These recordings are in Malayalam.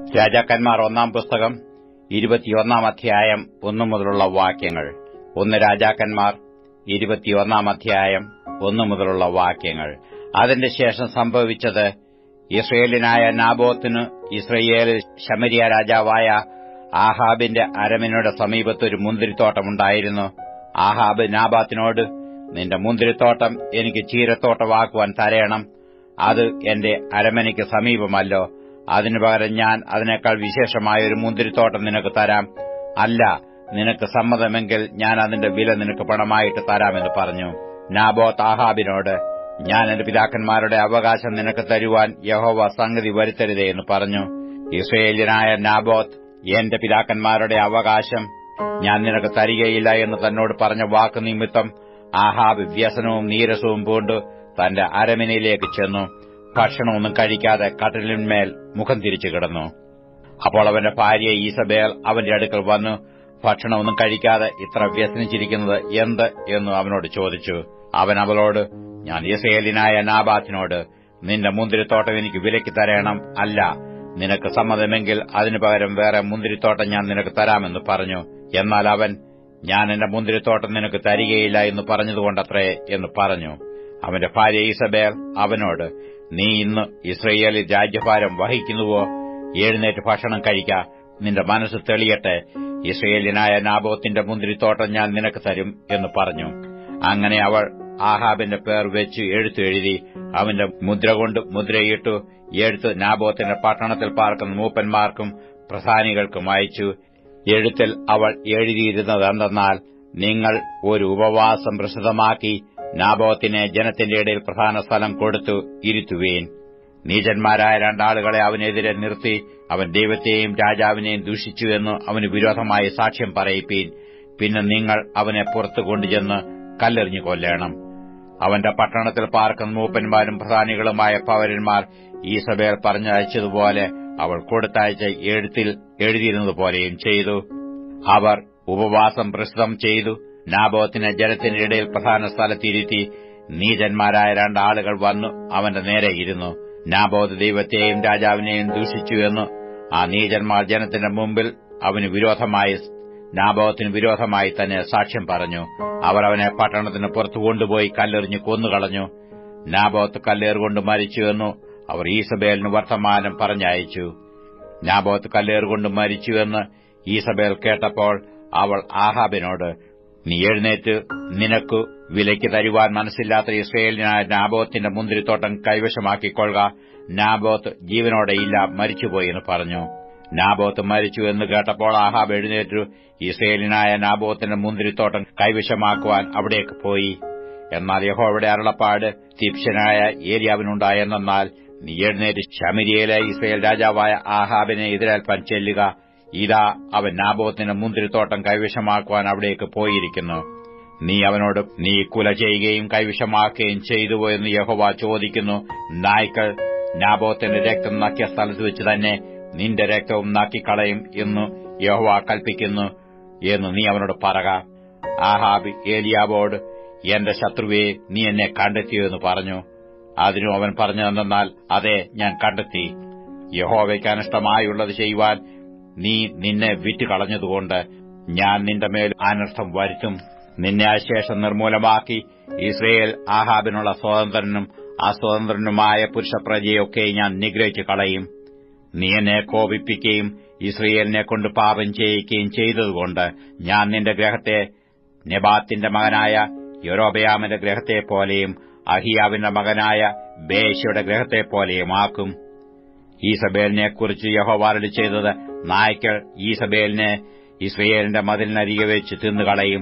രാജാക്കന്മാർ ഒന്നാം പുസ്തകം ഇരുപത്തിയൊന്നാം അധ്യായം ഒന്നു മുതലുള്ള വാക്യങ്ങൾ ഒന്ന് രാജാക്കന്മാർ ഇരുപത്തിയൊന്നാം അധ്യായം ഒന്നു മുതലുള്ള വാക്യങ്ങൾ അതിന്റെ ശേഷം സംഭവിച്ചത് ഇസ്രയേലിനായ നാബോത്തിന് ഇസ്രയേലിൽ ശമരിയ രാജാവായ ആഹാബിന്റെ അരമനയുടെ സമീപത്ത് ഒരു മുന്തിരിത്തോട്ടമുണ്ടായിരുന്നു ആഹാബ് നാബാത്തിനോട് നിന്റെ മുന്തിരിത്തോട്ടം എനിക്ക് ചീരത്തോട്ടമാക്കുവാൻ തരയണം അത് എന്റെ അരമനയ്ക്ക് സമീപമല്ലോ അതിനു പകരം ഞാൻ അതിനേക്കാൾ വിശേഷമായ ഒരു മുന്തിരിത്തോട്ടം നിനക്ക് തരാം അല്ല നിനക്ക് സമ്മതമെങ്കിൽ ഞാൻ അതിന്റെ വില നിനക്ക് പണമായിട്ട് തരാമെന്ന് പറഞ്ഞു നാബോത്ത് ആഹാബിനോട് ഞാൻ എന്റെ പിതാക്കന്മാരുടെ അവകാശം നിനക്ക് തരുവാൻ യഹോവ സംഗതി വരുത്തരുതേ എന്ന് പറഞ്ഞു ഇസ്രയേലിയനായ നാബോത്ത് എന്റെ പിതാക്കന്മാരുടെ അവകാശം ഞാൻ നിനക്ക് തരികയില്ല എന്ന് തന്നോട് പറഞ്ഞ വാക്ക് നിമിത്തം ആഹാബ് വ്യസനവും നീരസവും പൂണ്ട് തന്റെ അരമനയിലേക്ക് ചെന്നു ഭക്ഷണമൊന്നും കഴിക്കാതെ കട്ടിലിന്മേൽ മുഖം തിരിച്ചു കിടന്നു അപ്പോൾ അവന്റെ ഭാര്യ ഈസബേൽ അവന്റെ അടുക്കൽ വന്നു ഭക്ഷണമൊന്നും കഴിക്കാതെ ഇത്ര വ്യസനിച്ചിരിക്കുന്നത് എന്ത് എന്ന് അവനോട് ചോദിച്ചു അവൻ അവളോട് ഞാൻ ഇസ്രയേലിനായ നാബാത്തിനോട് നിന്റെ മുന്തിരിത്തോട്ടം എനിക്ക് വിലയ്ക്ക് തരയണം അല്ല നിനക്ക് സമ്മതമെങ്കിൽ അതിനു പകരം വേറെ മുന്തിരിത്തോട്ടം ഞാൻ നിനക്ക് തരാമെന്ന് പറഞ്ഞു എന്നാൽ അവൻ ഞാൻ എന്റെ മുന്തിരിത്തോട്ടം നിനക്ക് തരികയില്ല എന്ന് പറഞ്ഞതുകൊണ്ടത്രേ എന്ന് പറഞ്ഞു അവന്റെ ഭാര്യ ഈസബേൽ അവനോട് നീ ഇന്ന് ഇസ്രയേലിൽ രാജ്യഭാരം വഹിക്കുന്നുവോ എഴുന്നേറ്റ് ഭക്ഷണം കഴിക്ക നിന്റെ മനസ്സ് തെളിയട്ടെ ഇസ്രയേലിനായ നാബോത്തിന്റെ മുന്തിരിത്തോട്ടം ഞാൻ നിനക്ക് തരും എന്ന് പറഞ്ഞു അങ്ങനെ അവൾ ആഹാബിന്റെ പേർ വെച്ച് എഴുത്തു എഴുതി അവന്റെ മുദ്ര കൊണ്ട് മുദ്രയിട്ടു എഴുത്ത് നാബോത്തിന്റെ പട്ടണത്തിൽ പാർക്കുന്ന മൂപ്പന്മാർക്കും പ്രധാനികൾക്കും അയച്ചു എഴുത്തിൽ അവൾ എഴുതിയിരുന്നതെന്തെന്നാൽ നിങ്ങൾ ഒരു ഉപവാസം പ്രസിദ്ധമാക്കി നാബോത്തിനെ ജനത്തിന്റെ ഇടയിൽ പ്രധാന സ്ഥലം കൊടുത്തു ഇരുത്തുവീൻ നീചന്മാരായ രണ്ടാളുകളെ അവനെതിരെ നിർത്തി അവൻ ദൈവത്തെയും രാജാവിനെയും ദൂഷിച്ചുവെന്ന് അവന് വിരോധമായി സാക്ഷ്യം പറയിപ്പീൻ പിന്നെ നിങ്ങൾ അവനെ പുറത്തു കൊണ്ടുചെന്ന് കല്ലെറിഞ്ഞു കൊല്ലണം അവന്റെ പട്ടണത്തിൽ പാർക്കുന്ന മൂപ്പന്മാരും പ്രധാനികളുമായ പൗരന്മാർ ഈസബേൽ പറഞ്ഞയച്ചതുപോലെ അവൾ കൊടുത്തയച്ച എഴുത്തിൽ എഴുതിയിരുന്നതുപോലെയും ചെയ്തു അവർ ഉപവാസം പ്രസിദ്ധം ചെയ്തു നാബോത്തിനെ ജനത്തിന്റെ ഇടയിൽ പ്രധാന സ്ഥലത്തിരുത്തി നീചന്മാരായ രണ്ടാളുകൾ വന്നു അവന്റെ നേരെ ഇരുന്നു നാബോത്ത് ദൈവത്തെയും രാജാവിനെയും ദൂഷിച്ചുവെന്ന് ആ നീചന്മാർ ജനത്തിന്റെ മുമ്പിൽ അവന് വിരോധമായി നാബോത്തിന് വിരോധമായി തന്നെ സാക്ഷ്യം പറഞ്ഞു അവർ അവനെ പട്ടണത്തിന് പുറത്തു കൊണ്ടുപോയി കല്ലെറിഞ്ഞ് കൊന്നുകളഞ്ഞു നാബോത്ത് കല്ലേറുകൊണ്ട് മരിച്ചുവെന്നു അവർ ഈസബേലിന് വർത്തമാനം പറഞ്ഞയച്ചു നാബോത്ത് കല്ലേറുകൊണ്ട് മരിച്ചുവെന്ന് ഈസബേൽ കേട്ടപ്പോൾ അവൾ ആഹാബിനോട് നീ എഴുന്നേറ്റ് നിനക്കു വിലയ്ക്ക് തരുവാൻ മനസ്സില്ലാത്ത ഇസ്രയേലിനായ നാബോത്തിന്റെ മുന്തിരിത്തോട്ടം കൈവശമാക്കിക്കൊള്ളുക നാബോത്ത് ജീവനോടെയില്ല മരിച്ചുപോയി എന്ന് പറഞ്ഞു നാബോത്ത് മരിച്ചു എന്ന് കേട്ടപ്പോൾ ആഹാബ് എഴുന്നേറ്റു ഇസ്രയേലിനായ നാബോത്തിന്റെ മുന്തിരിത്തോട്ടം കൈവശമാക്കുവാൻ അവിടേക്ക് പോയി എന്നാൽ യഹോവയുടെ അരുളപ്പാട് തിപ്ശനായ ഏരിയാവിനുണ്ടായെന്നാൽ നീ എഴുന്നേറ്റ് ശമിരിയിലെ ഇസ്രയേൽ രാജാവായ ആഹാബിനെ എതിരേൽപ്പാൻ ചെല്ലുക ഇതാ അവൻ നാബോത്തിന്റെ മുന്തിരിത്തോട്ടം കൈവശമാക്കുവാൻ അവിടേക്ക് പോയിരിക്കുന്നു നീ അവനോട് നീ കുല ചെയ്യുകയും കൈവശമാക്കുകയും ചെയ്തുവോ എന്ന് യഹോവ ചോദിക്കുന്നു നായ്ക്കൾ നാബോത്തിന്റെ രക്തം നക്കിയ സ്ഥലത്ത് വെച്ച് തന്നെ നിന്റെ രക്തവും നക്കിക്കളയും എന്ന് യഹോവ കൽപ്പിക്കുന്നു എന്ന് നീ അവനോട് പറക ആഹാബ് ഏലിയാവോട് എന്റെ ശത്രുവെ നീ എന്നെ കണ്ടെത്തിയോ എന്ന് പറഞ്ഞു അതിനു അവൻ പറഞ്ഞതെന്നാൽ അതെ ഞാൻ കണ്ടെത്തി യഹോവയ്ക്ക് അനിഷ്ടമായുള്ളത് ചെയ്യുവാൻ നീ നിന്നെ വിറ്റുകളഞ്ഞതുകൊണ്ട് ഞാൻ നിന്റെ മേൽ അനർത്ഥം വരുത്തും നിന്നെ അശേഷം നിർമൂലമാക്കി ഇസ്രയേൽ ആഹാബിനുള്ള സ്വതന്ത്രനും അസ്വതന്ത്രനുമായ പുരുഷപ്രജയൊക്കെ ഞാൻ നിഗ്രഹിച്ചു കളയും നീ എന്നെ കോപിപ്പിക്കുകയും ഇസ്രയേലിനെ കൊണ്ട് പാപം ചെയ്യിക്കുകയും ചെയ്തതുകൊണ്ട് ഞാൻ നിന്റെ ഗ്രഹത്തെ നെബാത്തിന്റെ മകനായ യൊരോബയാമിന്റെ ഗ്രഹത്തെപ്പോലെയും അഹിയാവിന്റെ മകനായ ബേശയുടെ ഗ്രഹത്തെപ്പോലെയും ആക്കും ഈസബേലിനെക്കുറിച്ച് യഹോവാരടി ചെയ്തത് നായ്ക്കൾ ഈസബേലിനെ ഇസ്രയേലിന്റെ മതിലിനരികെ വെച്ച് തിന്നുകളയും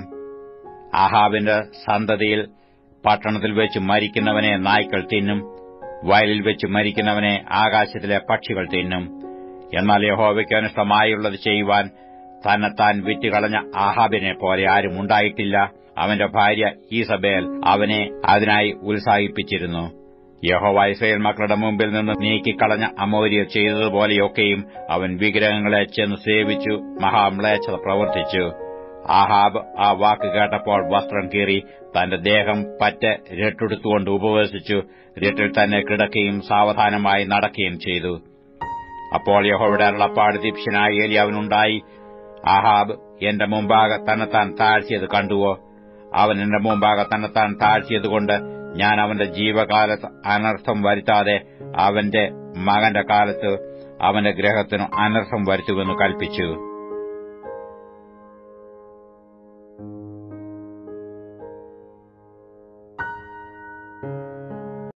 ആഹാബിന്റെ സന്തതിയിൽ പട്ടണത്തിൽ വെച്ച് മരിക്കുന്നവനെ നായ്ക്കൾ തിന്നും വയലിൽ വെച്ച് മരിക്കുന്നവനെ ആകാശത്തിലെ പക്ഷികൾ തിന്നും എന്നാൽ യഹോവയ്ക്ക് അനിഷ്ടമായുള്ളത് ചെയ്യുവാൻ തന്നെത്താൻ വിറ്റുകളഞ്ഞ ആഹാബിനെ പോലെ ആരും ഉണ്ടായിട്ടില്ല അവന്റെ ഭാര്യ ഈസബേൽ അവനെ അതിനായി ഉത്സാഹിപ്പിച്ചിരുന്നു യഹോവ ഇസ്രയേൽ മക്കളുടെ മുമ്പിൽ നിന്ന് നീക്കിക്കളഞ്ഞ അമോര്യർ ചെയ്തതുപോലെയൊക്കെയും അവൻ വിഗ്രഹങ്ങളെ ചെന്ന് സേവിച്ചു മഹാമ്ലേച്ഛത പ്രവർത്തിച്ചു ആഹാബ് ആ വാക്ക് കേട്ടപ്പോൾ വസ്ത്രം കീറി തന്റെ ദേഹം പറ്റ് രട്ടെടുത്തുകൊണ്ട് ഉപവസിച്ചു രട്ടിൽ തന്നെ കിടക്കുകയും സാവധാനമായി നടക്കുകയും ചെയ്തു അപ്പോൾ യഹോവയുടെ അരുളപ്പാട് ദീപ്ഷനായ ഏലിയാവിനുണ്ടായി ആഹാബ് എന്റെ മുമ്പാകെ തന്നെത്താൻ താഴ്ത്തിയത് കണ്ടുവോ അവൻ എന്റെ മുമ്പാകെ തന്നെത്താൻ താഴ്ത്തിയതുകൊണ്ട് ഞാൻ അവന്റെ ജീവകാലത്ത് അനർത്ഥം വരുത്താതെ അവന്റെ മകന്റെ കാലത്ത് അവന്റെ ഗ്രഹത്തിന് അനർത്ഥം വരുത്തുമെന്ന് കൽപ്പിച്ചു